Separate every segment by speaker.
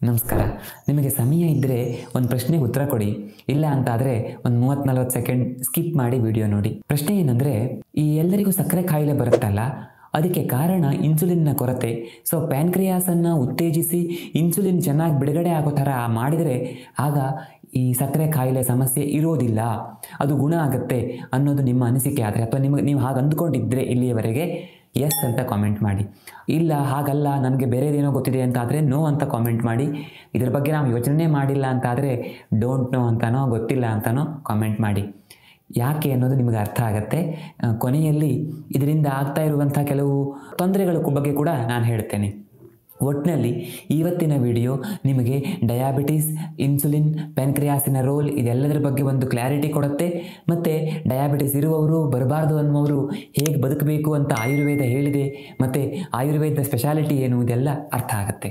Speaker 1: ನಮಸ್ಕಾರ ನಿಮಗೆ ಸಮಯ ಇದ್ದರೆ ಒಂದು ಪ್ರಶ್ನೆಗೆ ಉತ್ತರ ಕೊಡಿ ಇಲ್ಲ ಅಂತ ಆದರೆ ಒಂದು ಮೂವತ್ತು ನಲ್ವತ್ತು ಸೆಕೆಂಡ್ ಸ್ಕಿಪ್ ಮಾಡಿ ವಿಡಿಯೋ ನೋಡಿ ಪ್ರಶ್ನೆ ಏನಂದರೆ ಈ ಎಲ್ಲರಿಗೂ ಸಕ್ಕರೆ ಕಾಯಿಲೆ ಬರುತ್ತಲ್ಲ ಅದಕ್ಕೆ ಕಾರಣ ಇನ್ಸುಲಿನ್ನ ಕೊರತೆ ಸೊ ಪ್ಯಾನ್ಕ್ರಿಯಾಸನ್ನು ಉತ್ತೇಜಿಸಿ ಇನ್ಸುಲಿನ್ ಚೆನ್ನಾಗಿ ಬಿಡುಗಡೆ ಆಗೋ ಥರ ಮಾಡಿದರೆ ಆಗ ಈ ಸಕ್ಕರೆ ಕಾಯಿಲೆ ಸಮಸ್ಯೆ ಇರೋದಿಲ್ಲ ಅದು ಗುಣ ಆಗುತ್ತೆ ಅನ್ನೋದು ನಿಮ್ಮ ಅನಿಸಿಕೆ ಆದರೆ ಅಥವಾ ನಿಮಗೆ ನೀವು ಹಾಗೆ ಅಂದ್ಕೊಂಡಿದ್ದರೆ ಇಲ್ಲಿಯವರೆಗೆ ಎಸ್ ಅಂತ ಕಾಮೆಂಟ್ ಮಾಡಿ ಇಲ್ಲ ಹಾಗಲ್ಲ ನನಗೆ ಬೇರೆದೇನೋ ಗೊತ್ತಿದೆ ಅಂತ ಆದರೆ ನೋ ಅಂತ ಕಾಮೆಂಟ್ ಮಾಡಿ ಇದ್ರ ಬಗ್ಗೆ ನಾವು ಯೋಚನೆ ಮಾಡಿಲ್ಲ ಅಂತಾದರೆ ಡೋಂಟ್ ನೋ ಅಂತನೋ ಗೊತ್ತಿಲ್ಲ ಅಂತನೋ ಕಾಮೆಂಟ್ ಮಾಡಿ ಯಾಕೆ ಅನ್ನೋದು ನಿಮಗೆ ಅರ್ಥ ಆಗುತ್ತೆ ಆ, ಕೊನೆಯಲ್ಲಿ ಇದರಿಂದ ಆಗ್ತಾ ಇರುವಂಥ ಕೆಲವು ತೊಂದರೆಗಳ ಬಗ್ಗೆ ಕೂಡ ನಾನು ಹೇಳ್ತೇನೆ ಒಟ್ಟಿನಲ್ಲಿ ಇವತ್ತಿನ ವಿಡಿಯೋ ನಿಮಗೆ ಡಯಾಬಿಟಿಸ್ ಇನ್ಸುಲಿನ್ ಪ್ಯಾನ್ಕ್ರಿಯಾಸಿನ ರೋಲ್ ಇದೆಲ್ಲದರ ಬಗ್ಗೆ ಒಂದು ಕ್ಲಾರಿಟಿ ಕೊಡುತ್ತೆ ಮತ್ತು ಡಯಾಬಿಟಿಸ್ ಇರುವವರು ಬರಬಾರ್ದು ಅನ್ನುವರು ಹೇಗೆ ಬದುಕಬೇಕು ಅಂತ ಆಯುರ್ವೇದ ಹೇಳಿದೆ ಮತ್ತು ಆಯುರ್ವೇದ ಸ್ಪೆಷಾಲಿಟಿ ಏನು ಇದೆಲ್ಲ ಅರ್ಥ ಆಗುತ್ತೆ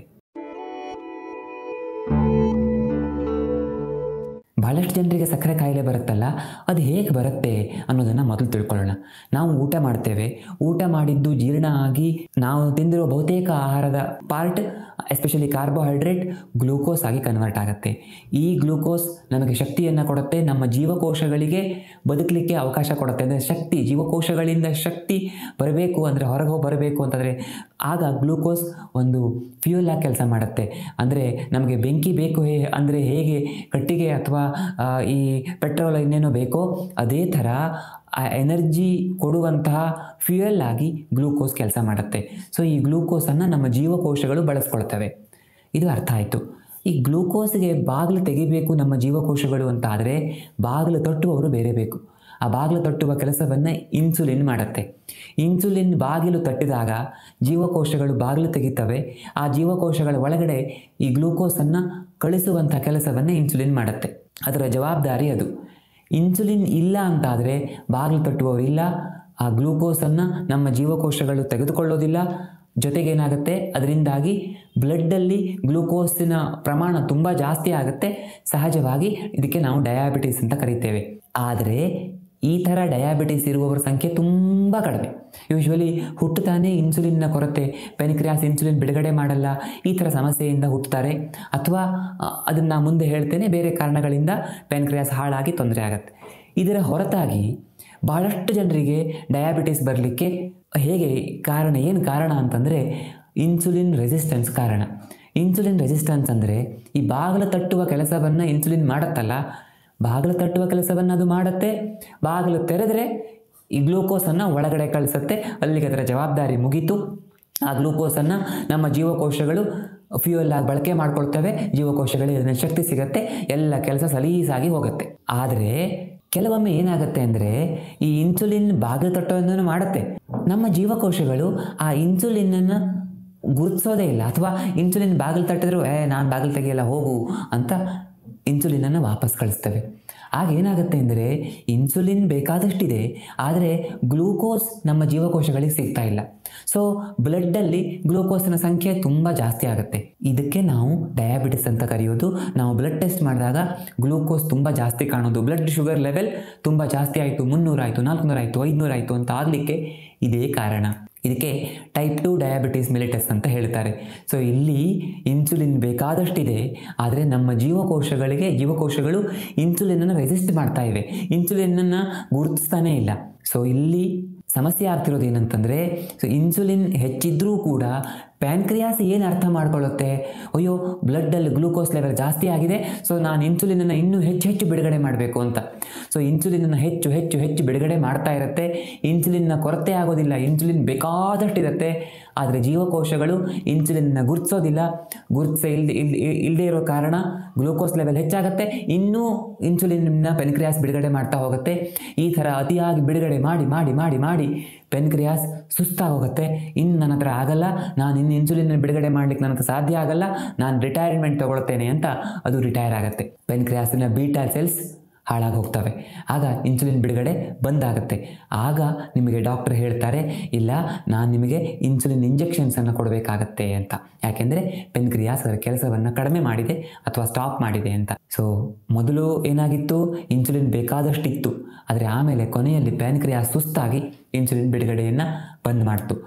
Speaker 1: ಬಹಳಷ್ಟು ಜನರಿಗೆ ಸಕ್ಕರೆ ಕಾಯಿಲೆ ಬರುತ್ತಲ್ಲ ಅದು ಹೇಗೆ ಬರುತ್ತೆ ಅನ್ನೋದನ್ನು ಮೊದಲು ತಿಳ್ಕೊಳ್ಳೋಣ ನಾವು ಊಟ ಮಾಡ್ತೇವೆ ಊಟ ಮಾಡಿದ್ದು ಜೀರ್ಣ ಆಗಿ ನಾವು ತಿಂದಿರೋ ಬಹುತೇಕ ಆಹಾರದ ಪಾರ್ಟ್ ಎಸ್ಪೆಷಲಿ ಕಾರ್ಬೋಹೈಡ್ರೇಟ್ ಗ್ಲೂಕೋಸ್ ಆಗಿ ಕನ್ವರ್ಟ್ ಆಗುತ್ತೆ ಈ ಗ್ಲೂಕೋಸ್ ನಮಗೆ ಶಕ್ತಿಯನ್ನು ಕೊಡುತ್ತೆ ನಮ್ಮ ಜೀವಕೋಶಗಳಿಗೆ ಬದುಕಲಿಕ್ಕೆ ಅವಕಾಶ ಕೊಡುತ್ತೆ ಅಂದರೆ ಶಕ್ತಿ ಜೀವಕೋಶಗಳಿಂದ ಶಕ್ತಿ ಬರಬೇಕು ಅಂದರೆ ಹೊರಗೆ ಹೋಗಿ ಬರಬೇಕು ಅಂತಂದರೆ ಆಗ ಗ್ಲೂಕೋಸ್ ಒಂದು ಫ್ಯೂಯಲ್ ಆಗಿ ಕೆಲಸ ಮಾಡುತ್ತೆ ಅಂದರೆ ನಮಗೆ ಬೆಂಕಿ ಬೇಕು ಹೇ ಅಂದರೆ ಹೇಗೆ ಕಟ್ಟಿಗೆ ಅಥವಾ ಆ, ಈ ಪೆಟ್ರೋಲ್ ಇನ್ನೇನೋ ಬೇಕೋ ಅದೇ ಥರ ಆ ಎನರ್ಜಿ ಕೊಡುವಂತಹ ಫ್ಯೂಯಲ್ ಆಗಿ ಗ್ಲೂಕೋಸ್ ಕೆಲಸ ಮಾಡುತ್ತೆ ಸೊ ಈ ಗ್ಲೂಕೋಸನ್ನು ನಮ್ಮ ಜೀವಕೋಶಗಳು ಬಳಸ್ಕೊಳ್ತವೆ ಇದು ಅರ್ಥ ಆಯಿತು ಈ ಗ್ಲೂಕೋಸ್ಗೆ ಬಾಗಿಲು ತೆಗಿಬೇಕು ನಮ್ಮ ಜೀವಕೋಶಗಳು ಅಂತ ಆದರೆ ಬಾಗಿಲು ತಟ್ಟುವವರು ಬೇರೆ ಬೇಕು ಆ ಬಾಗಿಲು ತಟ್ಟುವ ಕೆಲಸವನ್ನು ಇನ್ಸುಲಿನ್ ಮಾಡುತ್ತೆ ಇನ್ಸುಲಿನ್ ಬಾಗಿಲು ತಟ್ಟಿದಾಗ ಜೀವಕೋಶಗಳು ಬಾಗಿಲು ತೆಗಿತವೆ ಆ ಜೀವಕೋಶಗಳ ಒಳಗಡೆ ಈ ಗ್ಲೂಕೋಸನ್ನು ಕಳಿಸುವಂಥ ಕೆಲಸವನ್ನು ಇನ್ಸುಲಿನ್ ಮಾಡುತ್ತೆ ಅದರ ಜವಾಬ್ದಾರಿ ಅದು ಇನ್ಸುಲಿನ್ ಇಲ್ಲ ಅಂತಾದರೆ ಬಾಗಿಲು ತಟ್ಟುವವರು ಇಲ್ಲ ಆ ಗ್ಲೂಕೋಸನ್ನು ನಮ್ಮ ಜೀವಕೋಶಗಳು ತೆಗೆದುಕೊಳ್ಳೋದಿಲ್ಲ ಜೊತೆಗೇನಾಗುತ್ತೆ ಅದರಿಂದಾಗಿ ಬ್ಲಡ್ಡಲ್ಲಿ ಗ್ಲೂಕೋಸಿನ ಪ್ರಮಾಣ ತುಂಬ ಜಾಸ್ತಿ ಆಗುತ್ತೆ ಸಹಜವಾಗಿ ಇದಕ್ಕೆ ನಾವು ಡಯಾಬಿಟಿಸ್ ಅಂತ ಕರಿತೇವೆ ಆದರೆ ಈ ಥರ ಡಯಾಬಿಟಿಸ್ ಇರುವವರ ಸಂಖ್ಯೆ ತುಂಬ ಕಡಿಮೆ ಯೂಶ್ವಲಿ ಹುಟ್ಟುತ್ತಾನೆ ಇನ್ಸುಲಿನ್ನ ಕೊರತೆ ಪೆನಿಕ್ರಿಯಾಸ್ ಇನ್ಸುಲಿನ್ ಬಿಡುಗಡೆ ಮಾಡಲ್ಲ ಈ ಥರ ಸಮಸ್ಯೆಯಿಂದ ಹುಟ್ಟುತ್ತಾರೆ ಅಥವಾ ಅದನ್ನು ಮುಂದೆ ಹೇಳ್ತೇನೆ ಬೇರೆ ಕಾರಣಗಳಿಂದ ಪೆನ್ಕ್ರಿಯಾಸ್ ಹಾಳಾಗಿ ತೊಂದರೆ ಆಗುತ್ತೆ ಇದರ ಹೊರತಾಗಿ ಭಾಳಷ್ಟು ಜನರಿಗೆ ಡಯಾಬಿಟಿಸ್ ಬರಲಿಕ್ಕೆ ಹೇಗೆ ಕಾರಣ ಏನು ಕಾರಣ ಅಂತಂದರೆ ಇನ್ಸುಲಿನ್ ರೆಸಿಸ್ಟೆನ್ಸ್ ಕಾರಣ ಇನ್ಸುಲಿನ್ ರೆಸಿಸ್ಟೆನ್ಸ್ ಅಂದರೆ ಈ ಬಾಗಿಲು ತಟ್ಟುವ ಕೆಲಸವನ್ನು ಇನ್ಸುಲಿನ್ ಮಾಡುತ್ತಲ್ಲ ಬಾಗಿಲು ತಟ್ಟುವ ಕೆಲಸವನ್ನು ಅದು ಮಾಡುತ್ತೆ ಬಾಗಿಲು ತೆರೆದರೆ ಈ ಗ್ಲೂಕೋಸನ್ನು ಒಳಗಡೆ ಕಳಿಸುತ್ತೆ ಅಲ್ಲಿಗೆ ಅದರ ಜವಾಬ್ದಾರಿ ಮುಗೀತು ಆ ಗ್ಲೂಕೋಸನ್ನು ನಮ್ಮ ಜೀವಕೋಶಗಳು ಫ್ಯೂಯಲ್ ಆಗಿ ಬಳಕೆ ಮಾಡ್ಕೊಳ್ತವೆ ಜೀವಕೋಶಗಳಿಗೆ ಅದನ್ನ ಶಕ್ತಿ ಸಿಗುತ್ತೆ ಎಲ್ಲ ಕೆಲಸ ಸಲೀಸಾಗಿ ಹೋಗುತ್ತೆ ಆದರೆ ಕೆಲವೊಮ್ಮೆ ಏನಾಗುತ್ತೆ ಅಂದರೆ ಈ ಇನ್ಸುಲಿನ್ ಬಾಗಿಲು ತಟ್ಟೋದನ್ನು ಮಾಡುತ್ತೆ ನಮ್ಮ ಜೀವಕೋಶಗಳು ಆ ಇನ್ಸುಲಿನನ್ನು ಗುರುತಿಸೋದೇ ಇಲ್ಲ ಅಥವಾ ಇನ್ಸುಲಿನ್ ಬಾಗಿಲು ತಟ್ಟಿದ್ರು ಏ ನಾನು ಬಾಗಿಲು ತೆಗಿಯಲ್ಲ ಹೋಗು ಅಂತ ಇನ್ಸುಲಿನನ್ನು ವಾಪಸ್ ಕಳಿಸ್ತವೆ ಆಗ ಏನಾಗುತ್ತೆ ಅಂದರೆ ಇನ್ಸುಲಿನ್ ಬೇಕಾದಷ್ಟಿದೆ ಆದರೆ ಗ್ಲೂಕೋಸ್ ನಮ್ಮ ಜೀವಕೋಶಗಳಿಗೆ ಸಿಗ್ತಾ ಇಲ್ಲ ಸೊ ಬ್ಲಡ್ಡಲ್ಲಿ ಗ್ಲೂಕೋಸಿನ ಸಂಖ್ಯೆ ತುಂಬ ಜಾಸ್ತಿ ಆಗುತ್ತೆ ಇದಕ್ಕೆ ನಾವು ಡಯಾಬಿಟಿಸ್ ಅಂತ ಕರೆಯೋದು ನಾವು ಬ್ಲಡ್ ಟೆಸ್ಟ್ ಮಾಡಿದಾಗ ಗ್ಲೂಕೋಸ್ ತುಂಬ ಜಾಸ್ತಿ ಕಾಣೋದು ಬ್ಲಡ್ ಶುಗರ್ ಲೆವೆಲ್ ತುಂಬ ಜಾಸ್ತಿ ಆಯಿತು ಮುನ್ನೂರಾಯಿತು ನಾಲ್ಕುನೂರಾಯಿತು ಐದುನೂರಾಯಿತು ಅಂತ ಆಗಲಿಕ್ಕೆ ಇದೇ ಕಾರಣ ಇದಕ್ಕೆ ಟೈಪ್ ಟು ಡಯಾಬಿಟೀಸ್ ಮಿಲಿಟಸ್ ಅಂತ ಹೇಳ್ತಾರೆ ಸೊ ಇಲ್ಲಿ ಇನ್ಸುಲಿನ್ ಬೇಕಾದಷ್ಟಿದೆ ಆದರೆ ನಮ್ಮ ಜೀವಕೋಶಗಳಿಗೆ ಜೀವಕೋಶಗಳು ಇನ್ಸುಲಿನನ್ನು ರೆಸಿಸ್ಟ್ ಮಾಡ್ತಾ ಇವೆ ಇನ್ಸುಲಿನನ್ನು ಗುರುತಿಸ್ತಾನೇ ಇಲ್ಲ ಸೊ ಇಲ್ಲಿ ಸಮಸ್ಯೆ ಆಗ್ತಿರೋದು ಏನಂತಂದರೆ ಸೊ ಇನ್ಸುಲಿನ್ ಹೆಚ್ಚಿದ್ರೂ ಕೂಡ ಪ್ಯಾನ್ಕ್ರಿಯಾಸ್ ಏನು ಅರ್ಥ ಮಾಡ್ಕೊಳ್ಳುತ್ತೆ ಅಯ್ಯೋ ಬ್ಲಡ್ಡಲ್ಲಿ ಗ್ಲೂಕೋಸ್ ಲೆವೆಲ್ ಜಾಸ್ತಿ ಆಗಿದೆ ಸೊ ನಾನು ಇನ್ಸುಲಿನನ್ನು ಇನ್ನೂ ಹೆಚ್ಚು ಹೆಚ್ಚು ಬಿಡುಗಡೆ ಮಾಡಬೇಕು ಅಂತ ಸೊ ಇನ್ಸುಲಿನನ್ನು ಹೆಚ್ಚು ಹೆಚ್ಚು ಹೆಚ್ಚು ಬಿಡುಗಡೆ ಮಾಡ್ತಾ ಇರುತ್ತೆ ಇನ್ಸುಲಿನ್ನ ಕೊರತೆ ಆಗೋದಿಲ್ಲ ಇನ್ಸುಲಿನ್ ಬೇಕಾದಷ್ಟಿರುತ್ತೆ ಆದರೆ ಜೀವಕೋಶಗಳು ಇನ್ಸುಲಿನ್ನ ಗುರುತಿಸೋದಿಲ್ಲ ಗುರುತಿಸ ಇಲ್ದೆ ಇಲ್ಲದೆ ಇರೋ ಕಾರಣ ಗ್ಲೂಕೋಸ್ ಲೆವೆಲ್ ಹೆಚ್ಚಾಗುತ್ತೆ ಇನ್ನೂ ಇನ್ಸುಲಿನ್ನ ಪೆನ್ಕ್ರಿಯಾಸ್ ಬಿಡುಗಡೆ ಮಾಡ್ತಾ ಹೋಗುತ್ತೆ ಈ ಥರ ಅತಿಯಾಗಿ ಬಿಡುಗಡೆ ಮಾಡಿ ಮಾಡಿ ಮಾಡಿ ಮಾಡಿ ಪೆನ್ಕ್ರಿಯಾಸ್ ಸುಸ್ತಾಗೋಗುತ್ತೆ ಇನ್ನು ನನ್ನ ಹತ್ರ ಆಗಲ್ಲ ನಾನು ಇನ್ನು ಇನ್ಸುಲಿನ್ ಬಿಡುಗಡೆ ಮಾಡ್ಲಿಕ್ಕೆ ನನ್ನ ಹತ್ರ ಸಾಧ್ಯ ಆಗಲ್ಲ ನಾನು ರಿಟೈರ್ಮೆಂಟ್ ತಗೊಳ್ತೇನೆ ಅಂತ ಅದು ರಿಟೈರ್ ಆಗುತ್ತೆ ಪೆನ್ಕ್ರಿಯಾಸಿನ ಬೀಟಾ ಸೆಲ್ಸ್ ಹಾಳಾಗಿ ಹೋಗ್ತವೆ ಆಗ ಇನ್ಸುಲಿನ್ ಬಿಡುಗಡೆ ಬಂದಾಗುತ್ತೆ ಆಗ ನಿಮಗೆ ಡಾಕ್ಟರ್ ಹೇಳ್ತಾರೆ ಇಲ್ಲ ನಾನು ನಿಮಗೆ ಇನ್ಸುಲಿನ್ ಇಂಜೆಕ್ಷನ್ಸನ್ನು ಕೊಡಬೇಕಾಗತ್ತೆ ಅಂತ ಯಾಕೆಂದರೆ ಪೆನ್ಕ್ರಿಯಾಸ್ ಅದರ ಕೆಲಸವನ್ನು ಕಡಿಮೆ ಮಾಡಿದೆ ಅಥವಾ ಸ್ಟಾಪ್ ಮಾಡಿದೆ ಅಂತ ಸೊ ಮೊದಲು ಏನಾಗಿತ್ತು ಇನ್ಸುಲಿನ್ ಬೇಕಾದಷ್ಟಿತ್ತು ಆದರೆ ಆಮೇಲೆ ಕೊನೆಯಲ್ಲಿ ಪ್ಯಾನ್ಕ್ರಿಯಾಸ್ ಸುಸ್ತಾಗಿ ಇನ್ಸುಲಿನ್ ಬಿಡುಗಡೆಯನ್ನು ಬಂದ್ ಮಾಡ್ತು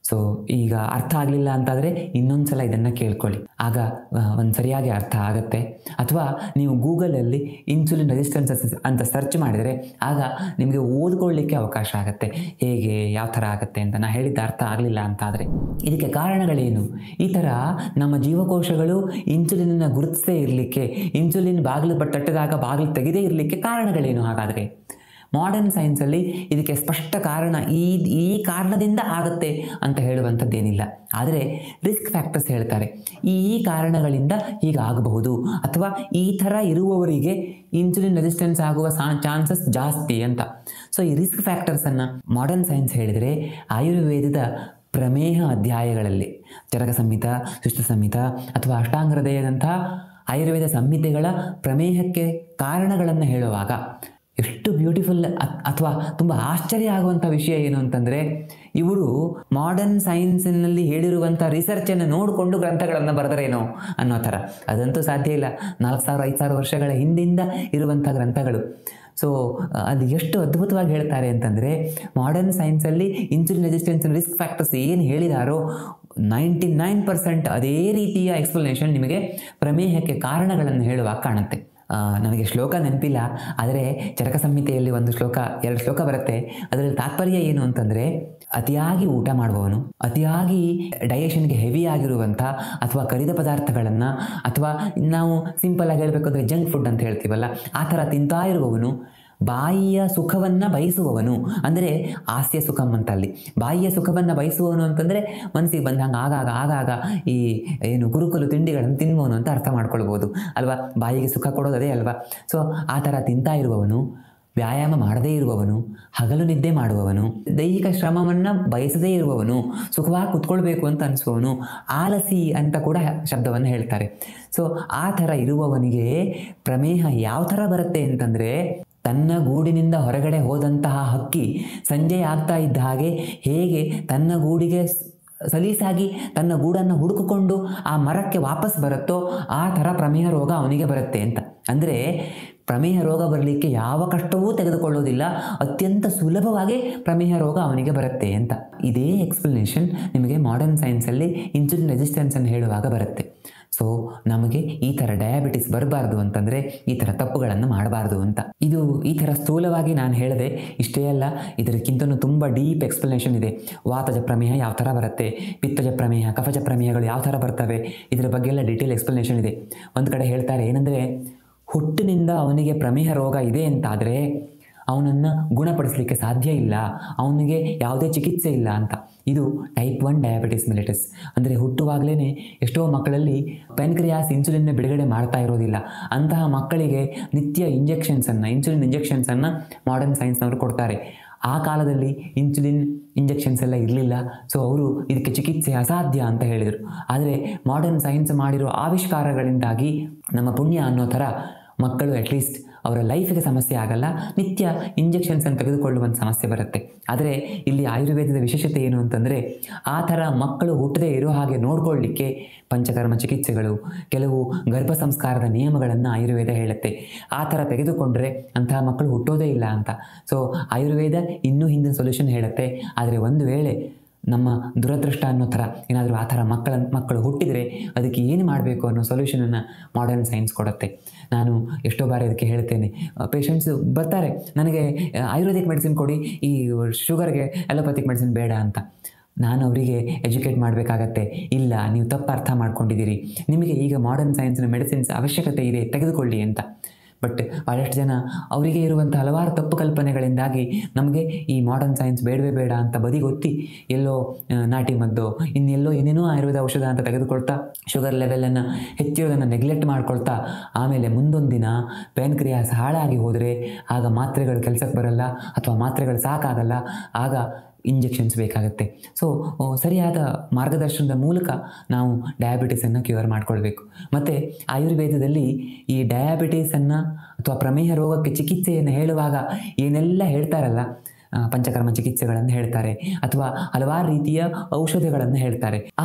Speaker 1: ಸೊ ಈಗ ಅರ್ಥ ಆಗಲಿಲ್ಲ ಅಂತಾದರೆ ಇನ್ನೊಂದು ಸಲ ಇದನ್ನು ಕೇಳ್ಕೊಳ್ಳಿ ಆಗ ಒಂದು ಸರಿಯಾಗಿ ಅರ್ಥ ಆಗುತ್ತೆ ಅಥವಾ ನೀವು ಗೂಗಲಲ್ಲಿ ಇನ್ಸುಲಿನ್ ರೆಸಿಸ್ಟೆನ್ಸ್ ಅಂತ ಸರ್ಚ್ ಮಾಡಿದರೆ ಆಗ ನಿಮಗೆ ಓದ್ಕೊಳ್ಳಿಕ್ಕೆ ಅವಕಾಶ ಆಗುತ್ತೆ ಹೇಗೆ ಯಾವ ಥರ ಆಗುತ್ತೆ ಅಂತ ನಾ ಹೇಳಿದ್ದ ಅರ್ಥ ಆಗಲಿಲ್ಲ ಅಂತಾದರೆ ಇದಕ್ಕೆ ಕಾರಣಗಳೇನು ಈ ಥರ ನಮ್ಮ ಜೀವಕೋಶಗಳು ಇನ್ಸುಲಿನನ್ನು ಗುರುತಿಸದೇ ಇರಲಿಕ್ಕೆ ಇನ್ಸುಲಿನ್ ಬಾಗಿಲು ಬಟ್ ತಟ್ಟಿದಾಗ ಬಾಗಿಲು ತೆಗೆದೇ ಇರಲಿಕ್ಕೆ ಕಾರಣಗಳೇನು ಹಾಗಾದರೆ ಮಾಡರ್ನ್ ಸೈನ್ಸಲ್ಲಿ ಇದಕ್ಕೆ ಸ್ಪಷ್ಟ ಕಾರಣ ಈ ಈ ಕಾರಣದಿಂದ ಆಗುತ್ತೆ ಅಂತ ಹೇಳುವಂಥದ್ದೇನಿಲ್ಲ ಆದರೆ ರಿಸ್ಕ್ ಫ್ಯಾಕ್ಟರ್ಸ್ ಹೇಳ್ತಾರೆ ಈ ಈ ಕಾರಣಗಳಿಂದ ಹೀಗಾಗಬಹುದು ಅಥವಾ ಈ ಥರ ಇರುವವರಿಗೆ ಇನ್ಸುಲಿನ್ ರೆಸಿಸ್ಟೆನ್ಸ್ ಆಗುವ ಸಾ ಚಾನ್ಸಸ್ ಜಾಸ್ತಿ ಅಂತ ಸೊ ಈ ರಿಸ್ಕ್ ಫ್ಯಾಕ್ಟರ್ಸನ್ನು ಮಾಡರ್ನ್ ಸೈನ್ಸ್ ಹೇಳಿದರೆ ಆಯುರ್ವೇದದ ಪ್ರಮೇಹ ಅಧ್ಯಾಯಗಳಲ್ಲಿ ಚರಕ ಸಂಹಿತ ಸುಷ್ಟ ಸಂಹಿತ ಅಥವಾ ಅಷ್ಟಾಂಗ ಹೃದಯದಂಥ ಆಯುರ್ವೇದ ಸಂಹಿತೆಗಳ ಪ್ರಮೇಹಕ್ಕೆ ಕಾರಣಗಳನ್ನು ಹೇಳುವಾಗ ಎಷ್ಟು ಬ್ಯೂಟಿಫುಲ್ ಅಥವಾ ತುಂಬ ಆಶ್ಚರ್ಯ ಆಗುವಂಥ ವಿಷಯ ಏನು ಅಂತಂದರೆ ಇವರು ಮಾಡರ್ನ್ ಸೈನ್ಸಿನಲ್ಲಿ ಹೇಳಿರುವಂಥ ರಿಸರ್ಚನ್ನು ನೋಡಿಕೊಂಡು ಗ್ರಂಥಗಳನ್ನು ಬರೆದರೇನೋ ಅನ್ನೋ ಥರ ಅದಂತೂ ಸಾಧ್ಯ ಇಲ್ಲ ನಾಲ್ಕು ಸಾವಿರ ಐದು ಸಾವಿರ ವರ್ಷಗಳ ಹಿಂದಿಂದ ಇರುವಂಥ ಗ್ರಂಥಗಳು ಸೊ ಅದು ಎಷ್ಟು ಅದ್ಭುತವಾಗಿ ಹೇಳ್ತಾರೆ ಅಂತಂದರೆ ಮಾಡರ್ನ್ ಸೈನ್ಸಲ್ಲಿ ಇನ್ಸುಲಿನ್ ರೆಸಿಸ್ಟೆನ್ಸ್ ರಿಸ್ಕ್ ಫ್ಯಾಕ್ಟರ್ಸ್ ಏನು ಹೇಳಿದಾರೋ ನೈಂಟಿ ನೈನ್ ಪರ್ಸೆಂಟ್ ಅದೇ ರೀತಿಯ ಎಕ್ಸ್ಪ್ಲನೇಷನ್ ನಿಮಗೆ ಪ್ರಮೇಹಕ್ಕೆ ಕಾರಣಗಳನ್ನು ಹೇಳುವಾಗ ಕಾಣುತ್ತೆ ನನಗೆ ಶ್ಲೋಕ ನೆನಪಿಲ್ಲ ಆದರೆ ಚರಕ ಸಂಹಿತೆಯಲ್ಲಿ ಒಂದು ಶ್ಲೋಕ ಎರಡು ಶ್ಲೋಕ ಬರುತ್ತೆ ಅದರಲ್ಲಿ ತಾತ್ಪರ್ಯ ಏನು ಅಂತಂದರೆ ಅತಿಯಾಗಿ ಊಟ ಮಾಡುವವನು ಅತಿಯಾಗಿ ಡೈಜೆಷನ್ಗೆ ಹೆವಿ ಆಗಿರುವಂಥ ಅಥವಾ ಕರಿದ ಪದಾರ್ಥಗಳನ್ನು ಅಥವಾ ನಾವು ಸಿಂಪಲ್ಲಾಗಿ ಹೇಳಬೇಕು ಅಂದರೆ ಜಂಕ್ ಫುಡ್ ಅಂತ ಹೇಳ್ತೀವಲ್ಲ ಆ ಥರ ತಿಂತಾ ಇರುವವನು ಬಾಯಿಯ ಸುಖವನ್ನು ಬಯಸುವವನು ಅಂದರೆ ಹಾಸ್ಯ ಸುಖಂ ಅಂತ ಅಲ್ಲಿ ಬಾಯಿಯ ಸುಖವನ್ನು ಬಯಸುವವನು ಅಂತಂದರೆ ಮನಸ್ಸಿಗೆ ಬಂದಂಗೆ ಆಗಾಗ ಆಗಾಗ ಈ ಏನು ಗುರುಕುಲು ತಿಂಡಿಗಳನ್ನು ತಿನ್ನುವನು ಅಂತ ಅರ್ಥ ಮಾಡ್ಕೊಳ್ಬೋದು ಅಲ್ವಾ ಬಾಯಿಗೆ ಸುಖ ಕೊಡೋದು ಅದೇ ಅಲ್ವಾ ಸೊ ಆ ಥರ ತಿಂತಾ ಇರುವವನು ವ್ಯಾಯಾಮ ಮಾಡದೇ ಇರುವವನು ಹಗಲು ನಿದ್ದೆ ಮಾಡುವವನು ದೈಹಿಕ ಶ್ರಮವನ್ನು ಬಯಸದೇ ಇರುವವನು ಸುಖವಾಗಿ ಕುತ್ಕೊಳ್ಬೇಕು ಅಂತ ಅನಿಸುವವನು ಆಲಸಿ ಅಂತ ಕೂಡ ಶಬ್ದವನ್ನು ಹೇಳ್ತಾರೆ ಸೊ ಆ ಥರ ಇರುವವನಿಗೆ ಪ್ರಮೇಹ ಯಾವ ಥರ ಬರುತ್ತೆ ಅಂತಂದರೆ ತನ್ನ ಗೂಡಿನಿಂದ ಹೊರಗಡೆ ಹೋದಂತಹ ಹಕ್ಕಿ ಸಂಜೆ ಆಗ್ತಾ ಇದ್ದ ಹಾಗೆ ಹೇಗೆ ತನ್ನ ಗೂಡಿಗೆ ಸಲೀಸಾಗಿ ತನ್ನ ಗೂಡನ್ನು ಹುಡುಕಿಕೊಂಡು ಆ ಮರಕ್ಕೆ ವಾಪಸ್ ಬರುತ್ತೋ ಆ ಥರ ಪ್ರಮೇಹ ರೋಗ ಅವನಿಗೆ ಬರುತ್ತೆ ಅಂತ ಅಂದರೆ ಪ್ರಮೇಹ ರೋಗ ಬರಲಿಕ್ಕೆ ಯಾವ ಕಷ್ಟವೂ ತೆಗೆದುಕೊಳ್ಳೋದಿಲ್ಲ ಅತ್ಯಂತ ಸುಲಭವಾಗಿ ಪ್ರಮೇಹ ರೋಗ ಅವನಿಗೆ ಬರುತ್ತೆ ಅಂತ ಇದೇ ಎಕ್ಸ್ಪ್ಲನೇಷನ್ ನಿಮಗೆ ಮಾಡರ್ನ್ ಸೈನ್ಸಲ್ಲಿ ಇನ್ಸುಲಿನ್ ರೆಸಿಸ್ಟೆನ್ಸನ್ನು ಹೇಳುವಾಗ ಬರುತ್ತೆ ಸೊ ನಮಗೆ ಈ ಥರ ಡಯಾಬಿಟಿಸ್ ಬರಬಾರ್ದು ಅಂತಂದರೆ ಈ ಥರ ತಪ್ಪುಗಳನ್ನು ಮಾಡಬಾರ್ದು ಅಂತ ಇದು ಈ ಥರ ಸ್ಥೂಲವಾಗಿ ನಾನು ಹೇಳಿದೆ ಇಷ್ಟೇ ಅಲ್ಲ ಇದಕ್ಕಿಂತಲೂ ತುಂಬ ಡೀಪ್ ಎಕ್ಸ್ಪ್ಲನೇಷನ್ ಇದೆ ವಾತಜ ಪ್ರಮೇಹ ಯಾವ ಥರ ಬರುತ್ತೆ ಪಿತ್ತಜ ಪ್ರಮೇಹ ಕಫಜ ಪ್ರಮೇಹಗಳು ಯಾವ ಥರ ಬರ್ತವೆ ಇದರ ಬಗ್ಗೆ ಎಲ್ಲ ಡೀಟೇಲ್ ಎಕ್ಸ್ಪ್ಲನೇಷನ್ ಇದೆ ಒಂದು ಕಡೆ ಹೇಳ್ತಾರೆ ಏನಂದರೆ ಹುಟ್ಟಿನಿಂದ ಅವನಿಗೆ ಪ್ರಮೇಹ ರೋಗ ಇದೆ ಅಂತಾದರೆ ಅವನನ್ನು ಗುಣಪಡಿಸಲಿಕ್ಕೆ ಸಾಧ್ಯ ಇಲ್ಲ ಅವನಿಗೆ ಯಾವುದೇ ಚಿಕಿತ್ಸೆ ಇಲ್ಲ ಅಂತ ಇದು ಟೈಪ್ ಒನ್ ಡಯಾಬಿಟಿಸ್ ಮಿಲಿಟಿಸ್ ಅಂದರೆ ಹುಟ್ಟುವಾಗಲೇ ಎಷ್ಟೋ ಮಕ್ಕಳಲ್ಲಿ ಪೆನ್ಕ್ರಿಯಾಸ್ ಇನ್ಸುಲಿನ್ನ ಬಿಡುಗಡೆ ಮಾಡ್ತಾ ಇರೋದಿಲ್ಲ ಅಂತಹ ಮಕ್ಕಳಿಗೆ ನಿತ್ಯ ಇಂಜೆಕ್ಷನ್ಸನ್ನು ಇನ್ಸುಲಿನ್ ಇಂಜೆಕ್ಷನ್ಸನ್ನು ಮಾಡರ್ನ್ ಸೈನ್ಸ್ನವರು ಕೊಡ್ತಾರೆ ಆ ಕಾಲದಲ್ಲಿ ಇನ್ಸುಲಿನ್ ಇಂಜೆಕ್ಷನ್ಸ್ ಎಲ್ಲ ಇರಲಿಲ್ಲ ಸೊ ಅವರು ಇದಕ್ಕೆ ಚಿಕಿತ್ಸೆ ಅಸಾಧ್ಯ ಅಂತ ಹೇಳಿದರು ಆದರೆ ಮಾಡರ್ನ್ ಸೈನ್ಸ್ ಮಾಡಿರೋ ಆವಿಷ್ಕಾರಗಳಿಂದಾಗಿ ನಮ್ಮ ಪುಣ್ಯ ಅನ್ನೋ ಥರ ಮಕ್ಕಳು ಅಟ್ಲೀಸ್ಟ್ ಅವರ ಲೈಫಿಗೆ ಸಮಸ್ಯೆ ಆಗಲ್ಲ ನಿತ್ಯ ಇಂಜೆಕ್ಷನ್ಸನ್ನು ತೆಗೆದುಕೊಳ್ಳುವಂಥ ಸಮಸ್ಯೆ ಬರುತ್ತೆ ಆದರೆ ಇಲ್ಲಿ ಆಯುರ್ವೇದದ ವಿಶೇಷತೆ ಏನು ಅಂತಂದರೆ ಆ ಥರ ಮಕ್ಕಳು ಹುಟ್ಟದೇ ಇರೋ ಹಾಗೆ ನೋಡ್ಕೊಳ್ಳಿಕ್ಕೆ ಪಂಚಕರ್ಮ ಚಿಕಿತ್ಸೆಗಳು ಕೆಲವು ಗರ್ಭ ಸಂಸ್ಕಾರದ ನಿಯಮಗಳನ್ನು ಆಯುರ್ವೇದ ಹೇಳುತ್ತೆ ಆ ಥರ ತೆಗೆದುಕೊಂಡ್ರೆ ಅಂತಹ ಮಕ್ಕಳು ಹುಟ್ಟೋದೇ ಇಲ್ಲ ಅಂತ ಸೊ ಆಯುರ್ವೇದ ಇನ್ನೂ ಹಿಂದಿನ ಸೊಲ್ಯೂಷನ್ ಹೇಳುತ್ತೆ ಆದರೆ ಒಂದು ವೇಳೆ ನಮ್ಮ ದುರದೃಷ್ಟ ಅನ್ನೋ ಥರ ಏನಾದರೂ ಆ ಥರ ಮಕ್ಕಳ ಮಕ್ಕಳು ಹುಟ್ಟಿದರೆ ಅದಕ್ಕೆ ಏನು ಮಾಡಬೇಕು ಅನ್ನೋ ಸೊಲ್ಯೂಷನನ್ನು ಮಾಡರ್ನ್ ಸೈನ್ಸ್ ಕೊಡುತ್ತೆ ನಾನು ಎಷ್ಟೋ ಬಾರಿ ಅದಕ್ಕೆ ಹೇಳ್ತೇನೆ ಪೇಷಂಟ್ಸ್ ಬರ್ತಾರೆ ನನಗೆ ಆಯುರ್ವೇದಿಕ್ ಮೆಡಿಸಿನ್ ಕೊಡಿ ಈ ಶುಗರ್ಗೆ ಅಲೋಪತಿಕ್ ಮೆಡಿಸಿನ್ ಬೇಡ ಅಂತ ನಾನು ಅವರಿಗೆ ಎಜುಕೇಟ್ ಮಾಡಬೇಕಾಗತ್ತೆ ಇಲ್ಲ ನೀವು ತಪ್ಪು ಅರ್ಥ ಮಾಡ್ಕೊಂಡಿದ್ದೀರಿ ನಿಮಗೆ ಈಗ ಮಾಡರ್ನ್ ಸೈನ್ಸ್ನ ಮೆಡಿಸಿನ್ಸ್ ಅವಶ್ಯಕತೆ ಇದೆ ತೆಗೆದುಕೊಳ್ಳಿ ಅಂತ ಬಟ್ ಭಾಳಷ್ಟು ಜನ ಅವರಿಗೆ ಇರುವಂಥ ಹಲವಾರು ತಪ್ಪು ಕಲ್ಪನೆಗಳಿಂದಾಗಿ ನಮಗೆ ಈ ಮಾಡರ್ನ್ ಸೈನ್ಸ್ ಬೇಡವೇ ಬೇಡ ಅಂತ ಬದಿಗೊತ್ತಿ ಎಲ್ಲೋ ನಾಟಿ ಮದ್ದು ಇನ್ನೆಲ್ಲೋ ಏನೇನೋ ಆಯುರ್ವೇದ ಔಷಧ ಅಂತ ತೆಗೆದುಕೊಳ್ತಾ ಶುಗರ್ ಲೆವೆಲನ್ನು ಹೆಚ್ಚಿರೋದನ್ನು ನೆಗ್ಲೆಕ್ಟ್ ಮಾಡ್ಕೊಳ್ತಾ ಆಮೇಲೆ ಮುಂದೊಂದು ದಿನ ಪೇನ್ಕ್ರಿಯಾಸ್ ಹಾಳಾಗಿ ಹೋದರೆ ಆಗ ಮಾತ್ರೆಗಳು ಕೆಲಸಕ್ಕೆ ಬರಲ್ಲ ಅಥವಾ ಮಾತ್ರೆಗಳು ಸಾಕಾಗಲ್ಲ ಆಗ ಇಂಜೆಕ್ಷನ್ಸ್ ಬೇಕಾಗುತ್ತೆ ಸೊ ಸರಿಯಾದ ಮಾರ್ಗದರ್ಶನದ ಮೂಲಕ ನಾವು ಡಯಾಬಿಟಿಸನ್ನು ಕ್ಯೂರ್ ಮಾಡ್ಕೊಳ್ಬೇಕು ಮತ್ತು ಆಯುರ್ವೇದದಲ್ಲಿ ಈ ಡಯಾಬಿಟೀಸನ್ನು ಅಥವಾ ಪ್ರಮೇಹ ರೋಗಕ್ಕೆ ಚಿಕಿತ್ಸೆಯನ್ನು ಹೇಳುವಾಗ ಏನೆಲ್ಲ ಹೇಳ್ತಾರಲ್ಲ ಪಂಚಕರ್ಮ ಚಿಕಿತ್ಸೆಗಳನ್ನು ಹೇಳ್ತಾರೆ ಅಥವಾ ಹಲವಾರು ರೀತಿಯ ಔಷಧಿಗಳನ್ನು ಹೇಳ್ತಾರೆ ಆ